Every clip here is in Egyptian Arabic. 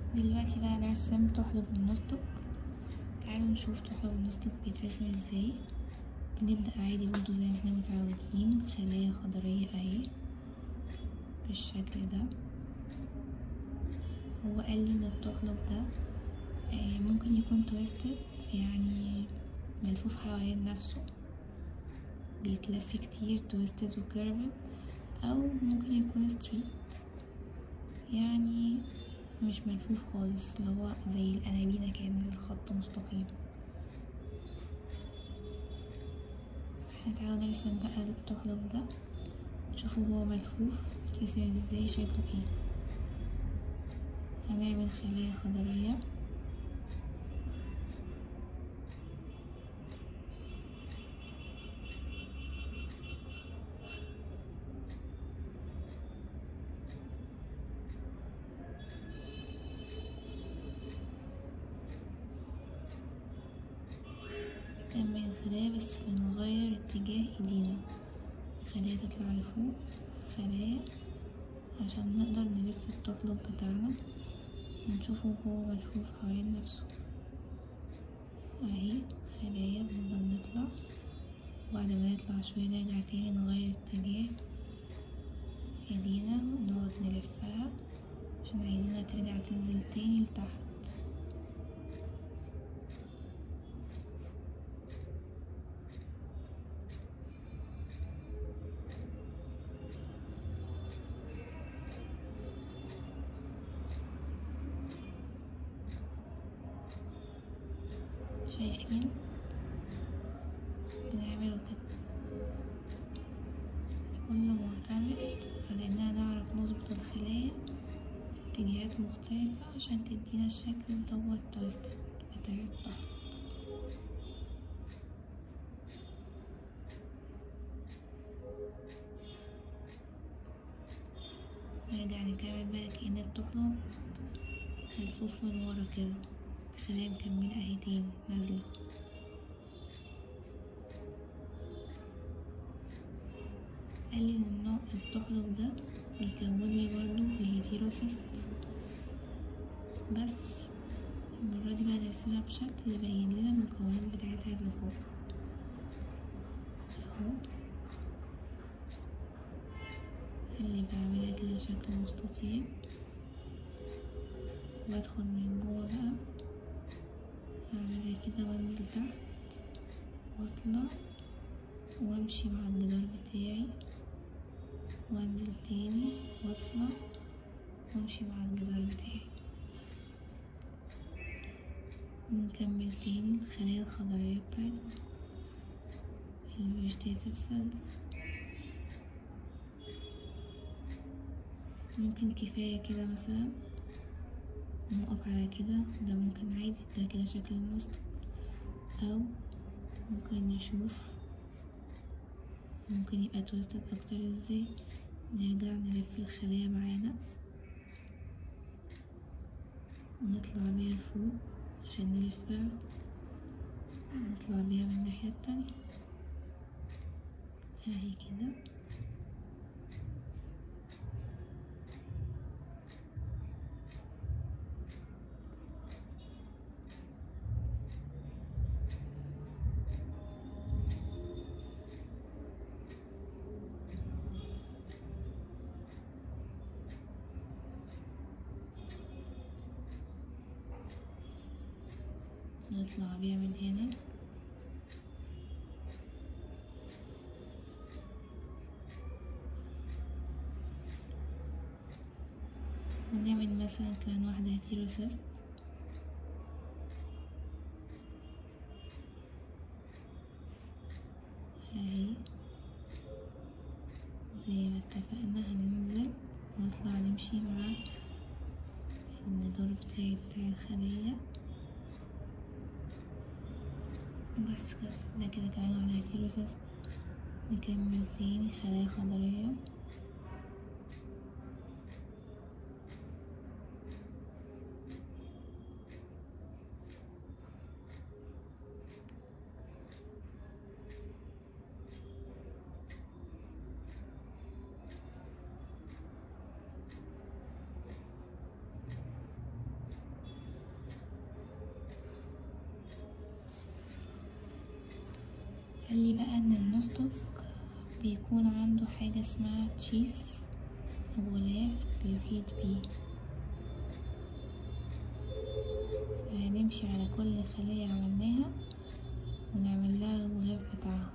دلوقتي بقى نرسم تحلب النستك تعالوا نشوف تحلب النستك بيترسم ازاي بنبدأ عادي برضو زي ما احنا متعودين خلايا خضرية اهي بالشكل ده هو قال لي ان التحلب ده آه، ممكن يكون تويستد يعني ملفوف حوالين نفسه بيتلف كتير تويستد وكيرفد او ممكن يكون ستريت يعني مش ملفوف خالص اللي هو زي الأنابينة كده نازل خط مستقيم احنا تعالوا نرسم بقى التحلب ده نشوفه هو ملفوف بيترسم ازاي شكله ايه هنعمل خلايا خضرية نكمل الخلايا بس بنغير اتجاه ايدينا الخلايا تطلع لفوق خلايا عشان نقدر نلف التقلب بتاعنا ونشوفه هو ملفوف حوالين نفسه اهي خلايا بنفضل نطلع وبعد ما نطلع شوية نرجع تاني نغير اتجاه ايدينا ونقعد نلفها عشان عايزينها ترجع تنزل تاني لتحت شايفين بنعمله كده كله معتمد على اننا نعرف نظبط الخلايا باتجاهات مختلفة عشان تدينا الشكل اللي هو التويست بتاع الطحن نرجع نكمل بقى كأن الطحلب ملفوف من ورا كده خلايا مكملة اهي تاني نازلة قال لي ان النوع التحلب ده بيكون لي برضو الهيتيروسيست بس المرة دي بقى نرسمها بشكل يبين لنا المكونات بتاعتها اللي فوق اهو اللي بعملها كده شكل مستطيل بدخل من جوه بقى اعملها كده وانزل تحت واطلع وامشي مع الجدار بتاعي وانزل تاني واطلع وامشي مع الجدار بتاعي ونكمل تاني الخلايا الخضرية بتاعتنا الفيجيتاتيف سيلز ممكن كفاية كده مثلا نقف على كده ده ممكن عادي ده كده شكل النسك او ممكن نشوف ممكن يبقى تويستد اكتر ازاي نرجع نلف الخلايا معانا ونطلع بيها لفوق عشان نلفها ونطلع بيها من الناحية التانية اهي كده نطلع بيها من هنا ونعمل مثلا كمان واحدة هيتيروسيست اهي زي ما اتفقنا هننزل ونطلع نمشي مع الجدار بتاعي بتاع الخلية بس كده ده كده كمان على هيتيروسيست نكمل تاني خلايا خضرية قال لي بقى ان النستوك بيكون عنده حاجة اسمها تشيس غلاف بيحيط بيه فهنمشي على كل خلية عملناها ونعمل لها الغلاف بتاعها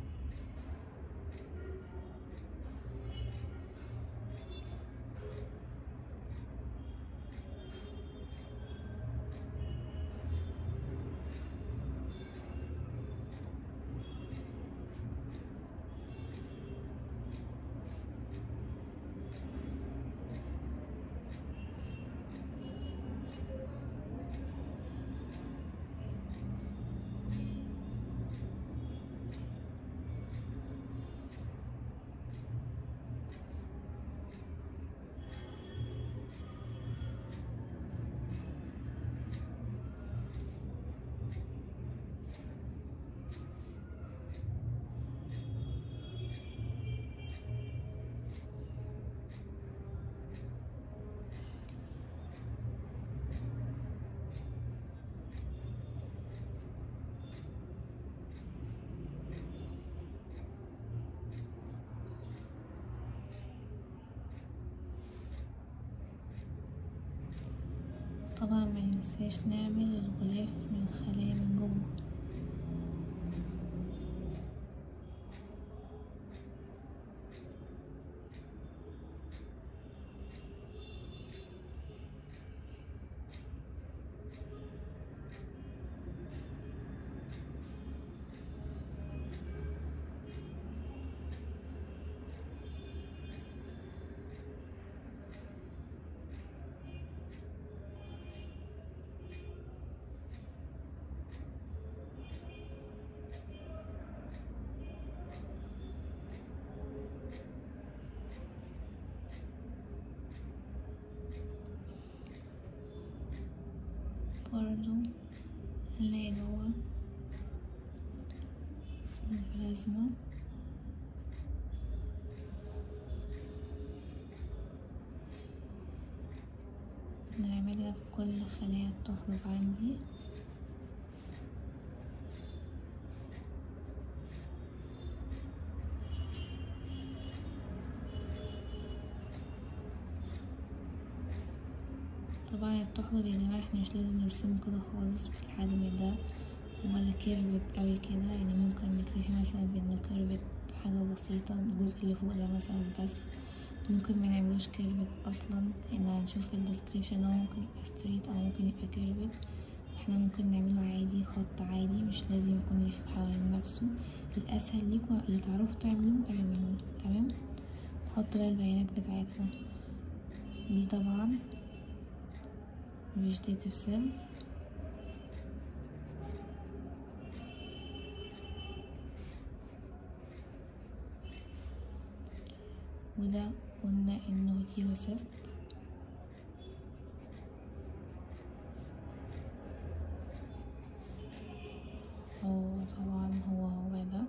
طبعا ما ننساش نعمل الغلاف من الخلايا من جوه برضو نلاقي جوه البلازما نعملها في كل خلايا التحلب عندي طبعا التحلب يا جماعة احنا مش لازم نرسمه كده خالص بالحجم ده ولا كيرفت قوي كده يعني ممكن نكتفي مثلا بانه كيرفت حاجة بسيطة الجزء اللي فوق ده مثلا بس ممكن ما نعملوش كيرفت اصلا لان هنشوف في الديسكريبشن هو ممكن يبقى ستريت او ممكن يبقى كيرفت احنا ممكن نعمله عادي خط عادي مش لازم يكون يلف حوالين نفسه الاسهل ليكوا اللي تعرفوا تعملوه اعملوه تمام نحط بقى البيانات بتاعتنا دي طبعا vegetative cells وده قلنا انه هيتيروسيست هو طبعا هو هو ده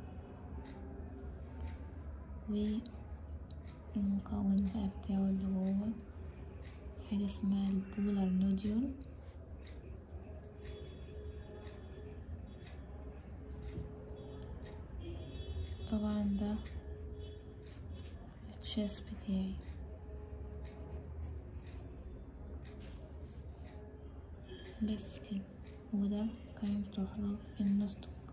والمكون بقى بتاعه اللي هو حاجة اسمها البولار نوديول طبعا ده التشيس بتاعي بس كده وده كان تحلق النستوك